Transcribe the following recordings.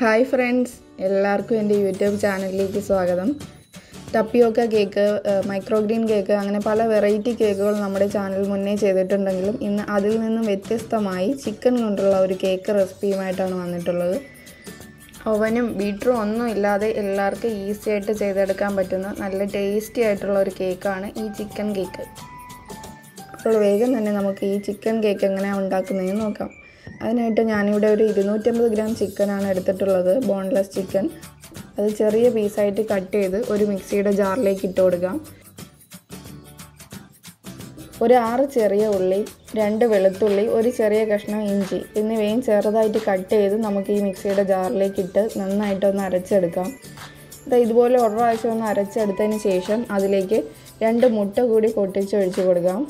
hi friends എല്ലാവർക്കും എൻ്റെ YouTube ചാനലിലേക്ക് സ്വാഗതം ടപ്പിയോക്ക കേക്ക് മൈക്രോഗ്രീൻ കേക്ക് അങ്ങനെ പല വെറൈറ്റി കേക്കുകൾ നമ്മുടെ ചാനൽ മുന്നേ ചെയ്തിട്ടുണ്ടെങ്കിലും ഇന്ന് അതിൽ നിന്നും വ്യത്യസ്തമായി ചിക്കൻ കൊണ്ടുള്ള ഒരു കേക്ക് റെസിപ്പിയുമായിട്ടാണ് വന്നിട്ടുള്ളത് ഓവനും ബീറ്ററും ഒന്നും ഇല്ലാതെ എല്ലാവർക്കും ഈസി ആയിട്ട് ചെയ്തെടുക്കാൻ പറ്റുന്ന നല്ല ടേസ്റ്റി ആയിട്ടുള്ള ഒരു കേക്കാണ് ഈ ചിക്കൻ കേക്ക് അപ്പോൾ വേഗം തന്നെ നമുക്ക് ഈ ചിക്കൻ കേക്ക് എങ്ങനെയാണ് ഉണ്ടാക്കുന്നതെന്ന് നോക്കാം അതിനായിട്ട് ഞാനിവിടെ ഒരു ഇരുന്നൂറ്റമ്പത് ഗ്രാം ചിക്കനാണ് എടുത്തിട്ടുള്ളത് ബോൺലെസ് ചിക്കൻ അത് ചെറിയ പീസായിട്ട് കട്ട് ചെയ്ത് ഒരു മിക്സിയുടെ ജാറിലേക്ക് ഇട്ട് കൊടുക്കാം ഒരു ആറ് ചെറിയ ഉള്ളി രണ്ട് വെളുത്തുള്ളി ഒരു ചെറിയ കഷ്ണം ഇഞ്ചി എന്നിവയും ചെറുതായിട്ട് കട്ട് ചെയ്ത് നമുക്ക് ഈ മിക്സിയുടെ ജാറിലേക്ക് ഇട്ട് നന്നായിട്ടൊന്ന് അരച്ചെടുക്കാം ഇതുപോലെ ഒരു പ്രാവശ്യം ഒന്ന് അരച്ചെടുത്തതിന് ശേഷം അതിലേക്ക് രണ്ട് മുട്ട കൂടി പൊട്ടിച്ചൊഴിച്ച് കൊടുക്കാം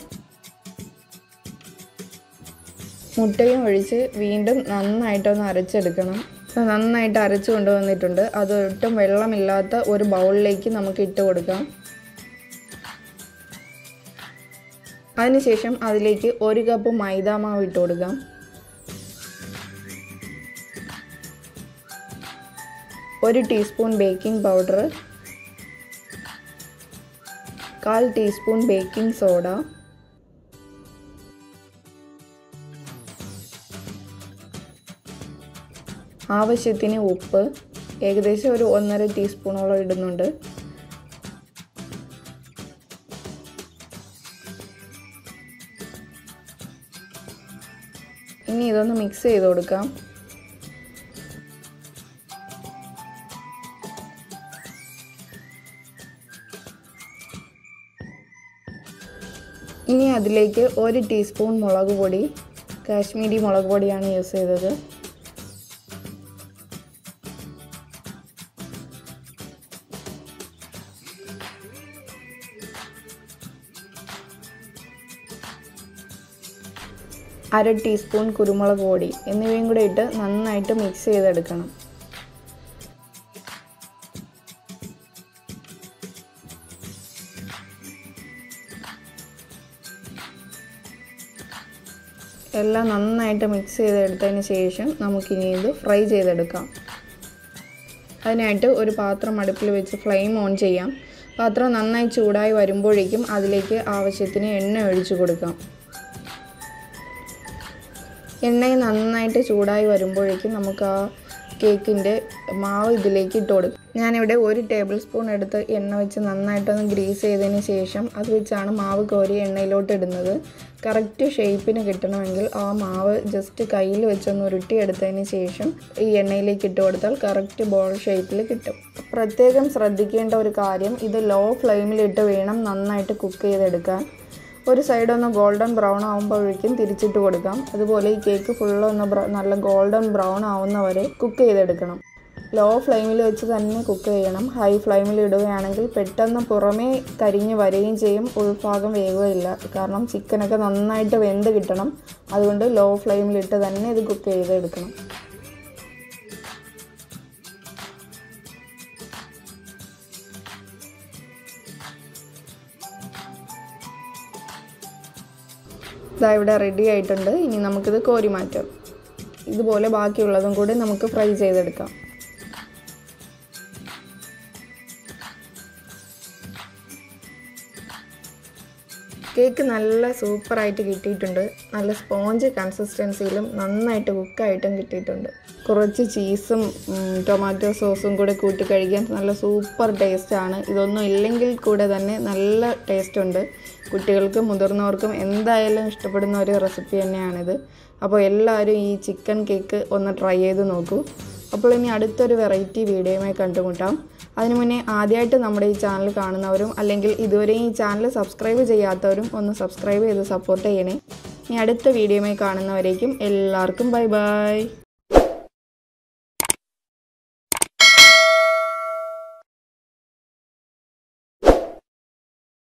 മുട്ടയും ഒഴിച്ച് വീണ്ടും നന്നായിട്ടൊന്ന് അരച്ചെടുക്കണം നന്നായിട്ട് അരച്ച് കൊണ്ടുവന്നിട്ടുണ്ട് അത് ഒട്ടും വെള്ളമില്ലാത്ത ഒരു ബൗളിലേക്ക് നമുക്ക് ഇട്ട് കൊടുക്കാം അതിനുശേഷം അതിലേക്ക് ഒരു കപ്പ് മൈദ മാവ് ഇട്ട് കൊടുക്കാം ഒരു ടീസ്പൂൺ ബേക്കിംഗ് പൗഡർ കാൽ ടീസ്പൂൺ ബേക്കിംഗ് സോഡ ആവശ്യത്തിന് ഉപ്പ് ഏകദേശം ഒരു ഒന്നര ടീസ്പൂണോളം ഇടുന്നുണ്ട് ഇനി ഇതൊന്ന് മിക്സ് ചെയ്ത് കൊടുക്കാം ഇനി അതിലേക്ക് ഒരു ടീസ്പൂൺ മുളക് പൊടി കാശ്മീരി മുളക് പൊടിയാണ് യൂസ് ചെയ്തത് അര ടീസ്പൂൺ കുരുമുളക് പൊടി എന്നിവയും കൂടെ ഇട്ട് നന്നായിട്ട് മിക്സ് ചെയ്തെടുക്കണം എല്ലാം നന്നായിട്ട് മിക്സ് ചെയ്തെടുത്തതിന് ശേഷം നമുക്കിനി ഇത് ഫ്രൈ ചെയ്തെടുക്കാം അതിനായിട്ട് ഒരു പാത്രം അടുപ്പിൽ വെച്ച് ഫ്ലെയിം ഓൺ ചെയ്യാം പാത്രം നന്നായി ചൂടായി വരുമ്പോഴേക്കും അതിലേക്ക് ആവശ്യത്തിന് എണ്ണ ഒഴിച്ചു കൊടുക്കാം എണ്ണ നന്നായിട്ട് ചൂടായി വരുമ്പോഴേക്കും നമുക്ക് ആ കേക്കിൻ്റെ മാവ് ഇതിലേക്ക് ഇട്ട് കൊടുക്കും ഞാനിവിടെ ഒരു ടേബിൾ സ്പൂൺ എടുത്ത് എണ്ണ വെച്ച് നന്നായിട്ടൊന്ന് ഗ്രീസ് ചെയ്തതിന് ശേഷം അത് വെച്ചാണ് മാവ് കോരി എണ്ണയിലോട്ട് ഇടുന്നത് കറക്റ്റ് ഷേപ്പിന് കിട്ടണമെങ്കിൽ ആ മാവ് ജസ്റ്റ് കയ്യിൽ വെച്ചൊന്ന് ഉരുട്ടിയെടുത്തതിന് ശേഷം ഈ എണ്ണയിലേക്ക് ഇട്ട് കൊടുത്താൽ കറക്റ്റ് ബോൾ ഷേപ്പിൽ കിട്ടും പ്രത്യേകം ശ്രദ്ധിക്കേണ്ട ഒരു കാര്യം ഇത് ലോ ഫ്ലെയിമിലിട്ട് വേണം നന്നായിട്ട് കുക്ക് ചെയ്തെടുക്കാൻ ഒരു സൈഡ് ഒന്ന് ഗോൾഡൻ ബ്രൗൺ ആകുമ്പോഴേക്കും തിരിച്ചിട്ട് കൊടുക്കാം അതുപോലെ ഈ കേക്ക് ഫുള്ള് ഒന്ന് നല്ല ഗോൾഡൻ ബ്രൗൺ ആവുന്നവരെ കുക്ക് ചെയ്തെടുക്കണം ലോ ഫ്ലെയിമിൽ വെച്ച് തന്നെ കുക്ക് ചെയ്യണം ഹൈ ഫ്ലെയിമിൽ ഇടുകയാണെങ്കിൽ പെട്ടെന്ന് പുറമേ കരിഞ്ഞ് വരികയും ചെയ്യും ഉൾഭാഗം വേകുകയില്ല കാരണം ചിക്കനൊക്കെ നന്നായിട്ട് വെന്ത് കിട്ടണം അതുകൊണ്ട് ലോ ഫ്ലെയിമിലിട്ട് തന്നെ ഇത് കുക്ക് ചെയ്തെടുക്കണം ഇതാ ഇവിടെ റെഡി ആയിട്ടുണ്ട് ഇനി നമുക്കിത് കോരി മാറ്റാം ഇതുപോലെ ബാക്കിയുള്ളതും കൂടി നമുക്ക് ഫ്രൈ ചെയ്തെടുക്കാം കേക്ക് നല്ല സൂപ്പറായിട്ട് കിട്ടിയിട്ടുണ്ട് നല്ല സ്പോഞ്ച് കൺസിസ്റ്റൻസിയിലും നന്നായിട്ട് കുക്കായിട്ടും കിട്ടിയിട്ടുണ്ട് കുറച്ച് ചീസും ടൊമാറ്റോ സോസും കൂടെ കൂട്ടി കഴിക്കാൻ നല്ല സൂപ്പർ ടേസ്റ്റാണ് ഇതൊന്നും ഇല്ലെങ്കിൽ കൂടെ തന്നെ നല്ല ടേസ്റ്റ് ഉണ്ട് കുട്ടികൾക്കും മുതിർന്നവർക്കും എന്തായാലും ഇഷ്ടപ്പെടുന്ന ഒരു റെസിപ്പി തന്നെയാണിത് അപ്പോൾ എല്ലാവരും ഈ ചിക്കൻ കേക്ക് ഒന്ന് ട്രൈ ചെയ്ത് നോക്കൂ അപ്പോൾ ഇനി അടുത്തൊരു വെറൈറ്റി വീഡിയോയുമായി കണ്ടുമുട്ടാം അതിനു മുന്നേ ആദ്യമായിട്ട് നമ്മുടെ ഈ ചാനൽ കാണുന്നവരും അല്ലെങ്കിൽ ഇതുവരെ ഈ ചാനൽ സബ്സ്ക്രൈബ് ചെയ്യാത്തവരും ഒന്ന് സബ്സ്ക്രൈബ് ചെയ്ത് സപ്പോർട്ട് ചെയ്യണേ ഇനി അടുത്ത വീഡിയോയുമായി കാണുന്നവരേക്കും എല്ലാവർക്കും ബൈ ബൈ